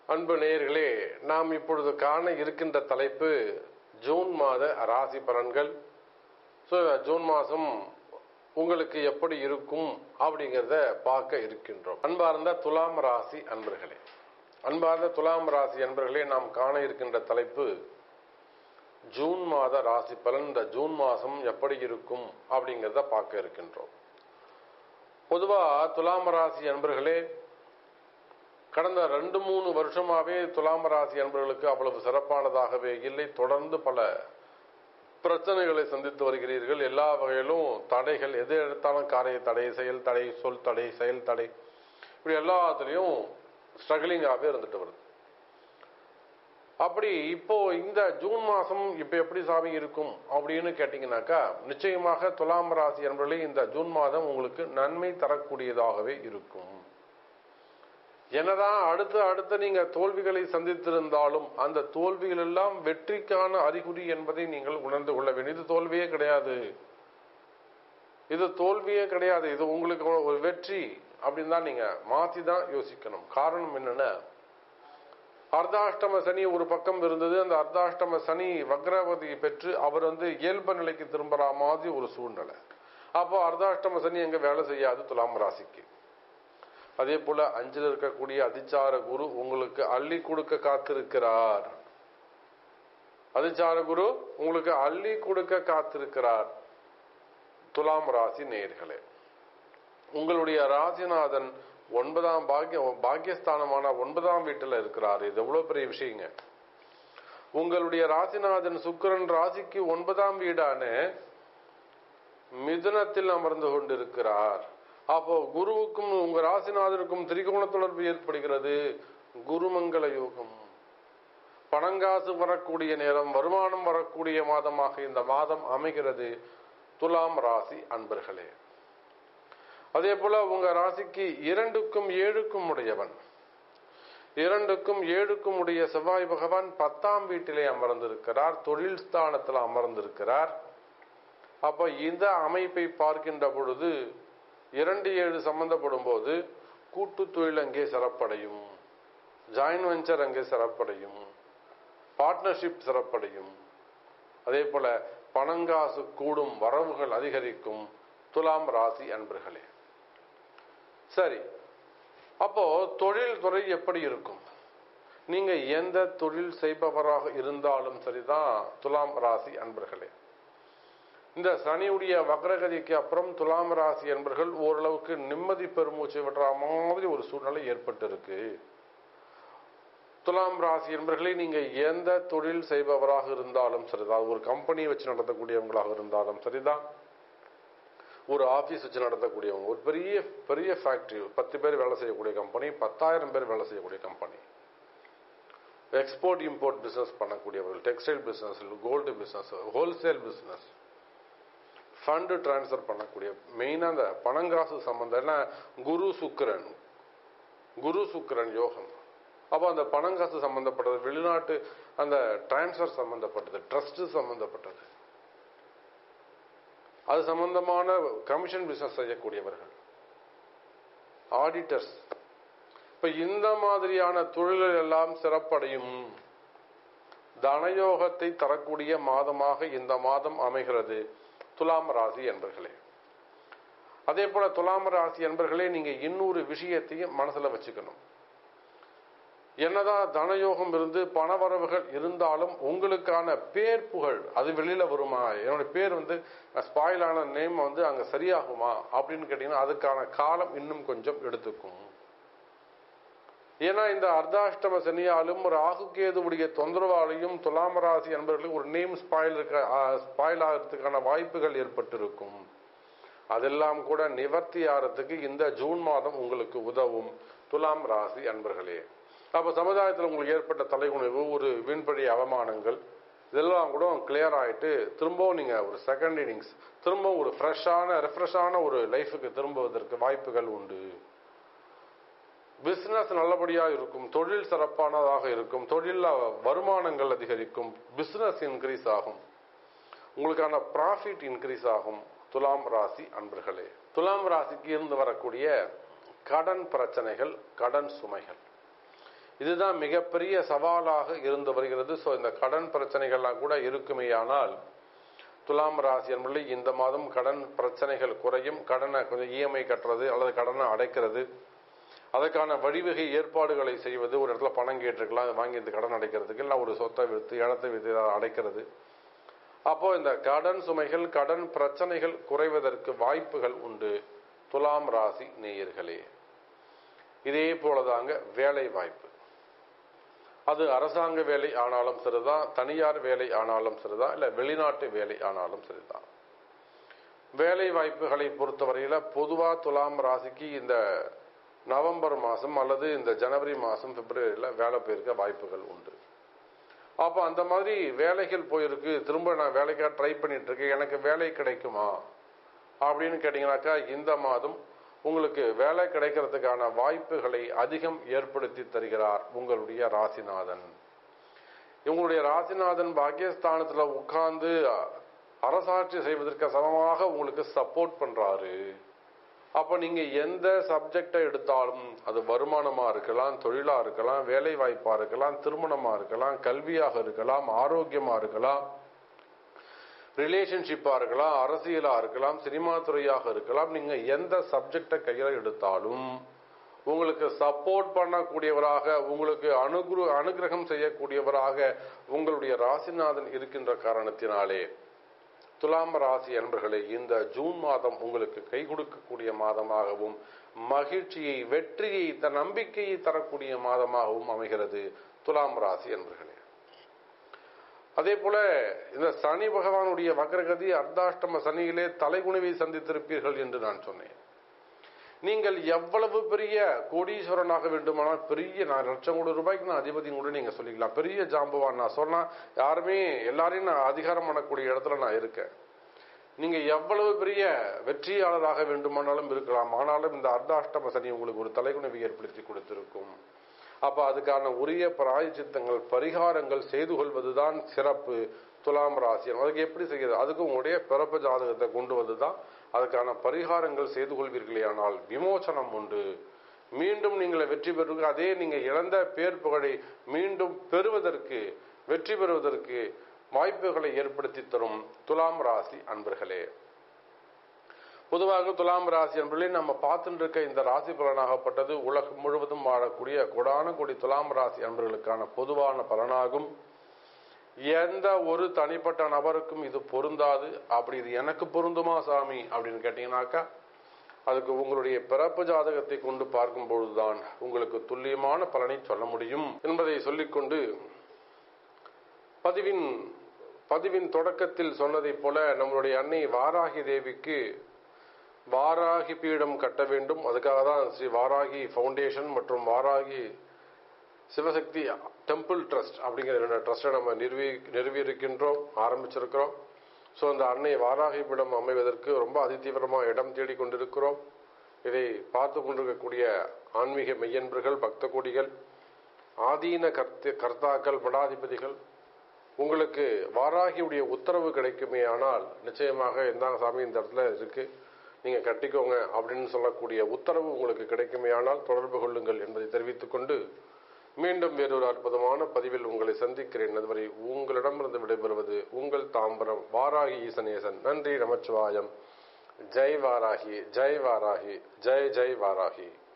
அன்பு நேயர்களே நாம் இப்பொழுது காண இருக்கின்ற தலைப்பு ஜூன் மாத ராசி பலன்கள் ஸோ ஜூன் மாதம் உங்களுக்கு எப்படி இருக்கும் அப்படிங்கிறத பார்க்க இருக்கின்றோம் அன்பார்ந்த துலாம் ராசி அன்பர்களே அன்பார்ந்த துலாம் ராசி அன்பர்களே நாம் காண இருக்கின்ற தலைப்பு ஜூன் மாத ராசி பலன் இந்த ஜூன் மாதம் எப்படி இருக்கும் அப்படிங்கிறத பார்க்க இருக்கின்றோம் பொதுவாக துலாம் ராசி அன்பர்களே கடந்த ரெண்டு மூணு வருஷமாவே துலாம் ராசி அன்பர்களுக்கு அவ்வளவு சிறப்பானதாகவே இல்லை தொடர்ந்து பல பிரச்சனைகளை சந்தித்து வருகிறீர்கள் எல்லா வகையிலும் தடைகள் எது எடுத்தாலும் காரிய தடை செயல் தடை சொல் தடை செயல் தடை இப்படி எல்லாத்துலேயும் ஸ்ட்ரகிளிங்காகவே இருந்துட்டு வருது அப்படி இப்போ இந்த ஜூன் மாதம் இப்போ எப்படி சாமி இருக்கும் அப்படின்னு கேட்டிங்கனாக்கா நிச்சயமாக துலாம் ராசி என்பர்களே இந்த ஜூன் மாதம் உங்களுக்கு நன்மை தரக்கூடியதாகவே இருக்கும் என்னதான் அடுத்து அடுத்து நீங்க தோல்விகளை சந்தித்திருந்தாலும் அந்த தோல்விகள் எல்லாம் வெற்றிக்கான அறிகுறி என்பதை நீங்கள் உணர்ந்து கொள்ள வேண்டும் இது தோல்வியே கிடையாது இது தோல்வியே கிடையாது இது உங்களுக்கு ஒரு வெற்றி அப்படின்னு தான் நீங்க மாத்தி தான் யோசிக்கணும் காரணம் என்னன்னா அர்த்தாஷ்டம சனி ஒரு பக்கம் இருந்தது அந்த அர்த்தாஷ்டம சனி வக்ரவதி பெற்று அவர் வந்து இயல்பு நிலைக்கு திரும்புற மாதிரி ஒரு சூழ்நிலை அப்போ அர்த்தாஷ்டம சனி எங்க வேலை செய்யாது துலாம் ராசிக்கு அதே போல அஞ்சில் இருக்கக்கூடிய அதிச்சார குரு உங்களுக்கு அள்ளி கொடுக்க காத்திருக்கிறார் அதிச்சார குரு உங்களுக்கு அள்ளி கொடுக்க காத்திருக்கிறார் துலாம் ராசி நேர்களே உங்களுடைய ராசிநாதன் ஒன்பதாம் பாக்கிய பாக்கியஸ்தானமான ஒன்பதாம் வீட்டில் இருக்கிறார் இது எவ்வளவு பெரிய விஷயங்க உங்களுடைய ராசிநாதன் சுக்கரன் ராசிக்கு ஒன்பதாம் வீடான மிதுனத்தில் அமர்ந்து கொண்டிருக்கிறார் அப்போ குருவுக்கும் உங்க ராசிநாதனுக்கும் திரிகோண தொடர்பு ஏற்படுகிறது குருமங்கள யோகம் பணங்காசு வரக்கூடிய நேரம் வருமானம் வரக்கூடிய மாதமாக இந்த மாதம் அமைகிறது துலாம் ராசி அன்பர்களே அதே போல உங்க ராசிக்கு இரண்டுக்கும் ஏழுக்கும் உடையவன் இரண்டுக்கும் ஏழுக்கும் உடைய செவ்வாய் பகவான் பத்தாம் வீட்டிலே அமர்ந்திருக்கிறார் தொழில் ஸ்தானத்தில் அமர்ந்திருக்கிறார் அப்ப இந்த அமைப்பை பார்க்கின்ற பொழுது இரண்டு ஏழு சம்பந்தப்படும் போது கூட்டு தொழில் அங்கே சிறப்படையும் ஜாயின் வெஞ்சர் அங்கே சிறப்படையும் பார்ட்னர்ஷிப் சிறப்படையும் அதே போல பணங்காசு கூடும் வரவுகள் அதிகரிக்கும் துலாம் ராசி அன்பர்களே சரி அப்போ தொழில் துறை எப்படி இருக்கும் நீங்க எந்த தொழில் செய்பவராக இருந்தாலும் சரிதான் துலாம் ராசி அன்பர்களே இந்த சனியுடைய வக்ரகதிக்கு அப்புறம் துலாம் ராசி என்பர்கள் ஓரளவுக்கு நிம்மதி பெருமூச்சு விடுற மாதிரி ஒரு சூழ்நிலை ஏற்பட்டு இருக்கு துலாம் ராசி என்பர்களை நீங்க எந்த தொழில் செய்பவராக இருந்தாலும் சரிதான் ஒரு கம்பெனி வச்சு நடத்தக்கூடியவங்களாக இருந்தாலும் சரிதான் ஒரு ஆபீஸ் வச்சு நடத்தக்கூடியவங்க ஒரு பெரிய பெரிய ஃபேக்டரி பத்து பேர் வேலை செய்யக்கூடிய கம்பெனி பத்தாயிரம் பேர் வேலை செய்யக்கூடிய கம்பெனி எக்ஸ்போர்ட் இம்போர்ட் பிசினஸ் பண்ணக்கூடியவர்கள் textile business gold business wholesale business fund transfer பண்ணக்கூடிய மெயினாக அந்த பணங்காசு சம்பந்தம் ஏன்னா குரு சுக்கரன் குரு சுக்கரன் யோகம் அப்போ அந்த பணங்காசு சம்பந்தப்பட்டது வெளிநாட்டு அந்த டிரான்ஸ்ஃபர் சம்பந்தப்பட்டது ட்ரஸ்ட் சம்பந்தப்பட்டது அது சம்பந்தமான கமிஷன் பிசினஸ் செய்யக்கூடியவர்கள் ஆடிட்டர்ஸ் இப்ப இந்த மாதிரியான தொழில்கள் எல்லாம் சிறப்படையும் தனயோகத்தை தரக்கூடிய மாதமாக இந்த மாதம் அமைகிறது துலாம் ராசி என்பர்களே அதே போல துலாம் ராசி என்பர்களே நீங்க இன்னொரு விஷயத்தையும் மனசுல வச்சுக்கணும் என்னதான் தனயோகம் இருந்து பணவரவுகள் இருந்தாலும் உங்களுக்கான பேர் புகழ் அது வெளியில வருமா என்னோட பேர் வந்து ஸ்பாயில் ஆன நேம் வந்து அங்க சரியாகுமா அப்படின்னு கேட்டீங்கன்னா அதுக்கான காலம் இன்னும் கொஞ்சம் எடுத்துக்கும் ஏன்னா இந்த அர்த்தாஷ்டம சனியாலும் ராகு கேதுவுடைய தொந்தரவாலையும் துலாம ராசி என்பவர்களுக்கு ஒரு நேம் ஸ்பாயில் இருக்க ஸ்பாயில் ஆகிறதுக்கான வாய்ப்புகள் ஏற்பட்டிருக்கும் அதெல்லாம் கூட நிவர்த்தி ஆகிறதுக்கு இந்த ஜூன் மாதம் உங்களுக்கு உதவும் துலாம் ராசி அன்பர்களே அப்போ சமுதாயத்தில் உங்களுக்கு ஏற்பட்ட தலைகுணிவு ஒரு வீண்படி அவமானங்கள் இதெல்லாம் கூட கிளியர் ஆகிட்டு திரும்பவும் நீங்கள் ஒரு செகண்ட் இன்னிங்ஸ் திரும்பவும் ஒரு ஃப்ரெஷ்ஷான ரெஃப்ரெஷ்ஷான ஒரு லைஃபுக்கு திரும்புவதற்கு வாய்ப்புகள் உண்டு பிஸ்னஸ் நல்லபடியாக இருக்கும் தொழில் சிறப்பானதாக இருக்கும் தொழிலில் வருமானங்கள் அதிகரிக்கும் பிஸ்னஸ் இன்க்ரீஸ் ஆகும் உங்களுக்கான ப்ராஃபிட் இன்க்ரீஸ் ஆகும் துலாம் ராசி அன்பர்களே துலாம் ராசிக்கு இருந்து வரக்கூடிய கடன் பிரச்சனைகள் கடன் சுமைகள் இதுதான் மிகப்பெரிய சவாலாக இருந்து வருகிறது ஸோ இந்த கடன் பிரச்சனைகள்லாம் கூட இருக்குமேயானால் துலாம் ராசி என்பது இந்த மாதம் கடன் பிரச்சனைகள் குறையும் கடனை கொஞ்சம் இஎம்ஐ கட்டுறது அல்லது கடனை அடைக்கிறது அதற்கான வழிவகை ஏற்பாடுகளை செய்வது ஒரு இடத்துல பணம் கேட்டிருக்கலாம் அதை வாங்கி இந்த கடன் அடைக்கிறதுக்கு இல்லை ஒரு சொத்தை விற்று இடத்தை விற்று அதை அடைக்கிறது அப்போ இந்த கடன் சுமைகள் கடன் பிரச்சனைகள் குறைவதற்கு வாய்ப்புகள் உண்டு துலாம் ராசி நேயர்களே இதே போலதாங்க வேலை வாய்ப்பு அது அரசாங்க வேலை ஆனாலும் சரிதான் தனியார் வேலை ஆனாலும் சரிதான் இல்லை வெளிநாட்டு வேலை ஆனாலும் சரிதான் வேலை வாய்ப்புகளை பொறுத்தவரையில பொதுவா துலாம் ராசிக்கு இந்த நவம்பர் மாதம் அல்லது இந்த ஜனவரி மாதம் பிப்ரவரியில் வேலை போயிருக்க வாய்ப்புகள் உண்டு அப்போ அந்த மாதிரி வேலைகள் போயிருக்கு திரும்ப நான் வேலைக்காக ட்ரை பண்ணிட்டு இருக்கேன் எனக்கு வேலை கிடைக்குமா அப்படின்னு கேட்டிங்கனாக்கா இந்த மாதம் உங்களுக்கு வேலை கிடைக்கிறதுக்கான வாய்ப்புகளை அதிகம் ஏற்படுத்தி தருகிறார் உங்களுடைய ராசிநாதன் உங்களுடைய ராசிநாதன் பாக்கியஸ்தானத்துல உட்கார்ந்து அரசாட்சி செய்வதற்கு சமமாக உங்களுக்கு சப்போர்ட் பண்றாரு அப்ப நீங்க எந்த சப்ஜெக்டை எடுத்தாலும் அது வருமானமா இருக்கலாம் தொழிலா இருக்கலாம் வேலை வாய்ப்பா இருக்கலாம் திருமணமா இருக்கலாம் கல்வியாக இருக்கலாம் ஆரோக்கியமா இருக்கலாம் ரிலேஷன்ஷிப்பா இருக்கலாம் அரசியலா இருக்கலாம் சினிமா துறையாக இருக்கலாம் நீங்க எந்த சப்ஜெக்டை கையில எடுத்தாலும் உங்களுக்கு சப்போர்ட் பண்ணக்கூடியவராக உங்களுக்கு அனுகுரு அனுகிரகம் செய்யக்கூடியவராக உங்களுடைய ராசிநாதன் இருக்கின்ற காரணத்தினாலே துலாம் ராசி அன்பர்களே இந்த ஜூன் மாதம் உங்களுக்கு கை கொடுக்கக்கூடிய மாதமாகவும் மகிழ்ச்சியை வெற்றியை த நம்பிக்கையை தரக்கூடிய மாதமாகவும் அமைகிறது துலாம் ராசி அன்பர்களே அதே போல இந்த சனி பகவானுடைய வக்ரகதி அர்த்தாஷ்டம சனியிலே தலைகுணிவை சந்தித்திருப்பீர்கள் என்று நான் சொன்னேன் நீங்கள் எவ்வளவு பெரிய கோடீஸ்வரனாக வேண்டுமானால் பெரிய நான் லட்சம் கோடி ரூபாய்க்கு நான் அதிபதி கூட நீங்க சொல்லிக்கலாம் பெரிய ஜாம்பவான் நான் சொன்னா யாருமே எல்லாரையும் நான் அதிகாரம் பண்ணக்கூடிய இடத்துல நான் இருக்கேன் நீங்க எவ்வளவு பெரிய வெற்றியாளராக வேண்டுமானாலும் இருக்கலாம் ஆனாலும் இந்த அர்த்தாஷ்டம சனி உங்களுக்கு ஒரு தலைகுணிவை ஏற்படுத்தி கொடுத்திருக்கும் அப்ப அதுக்கான உரிய பிராயச்சித்தங்கள் பரிகாரங்கள் செய்து கொள்வதுதான் சிறப்பு துலாம் ராசி அதுக்கு எப்படி செய்கிறது அதுக்கு உங்களுடைய பிறப்பு ஜாதகத்தை கொண்டு வந்துதான் அதுக்கான பரிகாரங்கள் செய்து கொள்வீர்களே ஆனால் விமோசனம் உண்டு மீண்டும் நீங்கள் வெற்றி பெறுவதற்கு அதே நீங்க இழந்த பேர் புகழை மீண்டும் பெறுவதற்கு வெற்றி பெறுவதற்கு வாய்ப்புகளை ஏற்படுத்தி தரும் துலாம் ராசி அன்பர்களே பொதுவாக துலாம் ராசி என்பதிலே நம்ம பார்த்துட்டு இருக்க இந்த ராசி பலனாகப்பட்டது உலகம் முழுவதும் வாழக்கூடிய கொடான கொடி துலாம் ராசி அன்பர்களுக்கான பொதுவான பலனாகும் எந்த ஒரு தனிப்பட்ட நபருக்கும் இது பொருந்தாது அப்படி இது எனக்கு பொருந்துமா சாமி அப்படின்னு கேட்டீங்கன்னாக்கா அதுக்கு உங்களுடைய பிறப்பு ஜாதகத்தை கொண்டு பார்க்கும் பொழுதுதான் உங்களுக்கு துல்லியமான பலனை சொல்ல முடியும் என்பதை சொல்லிக்கொண்டு பதிவின் பதிவின் தொடக்கத்தில் சொன்னதைப் போல நம்மளுடைய அன்னை வாராகி தேவிக்கு வாராகி பீடம் கட்ட வேண்டும் அதுக்காக தான் ஸ்ரீ வாராகி ஃபவுண்டேஷன் மற்றும் வாராகி சிவசக்தி டெம்பிள் ட்ரஸ்ட் அப்படிங்கிற ரெண்டு ட்ரஸ்ட்டை நம்ம நிறுவி நிறுவியிருக்கின்றோம் ஆரம்பிச்சிருக்கிறோம் ஸோ அந்த அன்னை வாராகி பீடம் அமைவதற்கு ரொம்ப அதிதீவிரமாக இடம் தேடி கொண்டிருக்கிறோம் இதை பார்த்து கொண்டிருக்கக்கூடிய ஆன்மீக மெய்யன்பர்கள் பக்த கோடிகள் ஆதீன கர்த்த கர்த்தாக்கள் மடாதிபதிகள் உங்களுக்கு வாராகியுடைய உத்தரவு கிடைக்குமே ஆனால் நிச்சயமாக எந்தாங்க சாமி இந்த இடத்துல இருக்கு நீங்க கட்டிக்கோங்க அப்படின்னு சொல்லக்கூடிய உத்தரவு உங்களுக்கு கிடைக்குமே ஆனால் தொடர்பு கொள்ளுங்கள் என்பதை தெரிவித்துக் கொண்டு மீண்டும் வேறொரு அற்புதமான பதிவில் உங்களை சந்திக்கிறேன் அதுவரை உங்களிடமிருந்து விடைபெறுவது உங்கள் தாம்பரம் வாராகி ஈசனேசன் நன்றி நமச்சிவாயம் ஜெய் வாராகி ஜெய் வாராகி ஜெய் ஜெய் வாராகி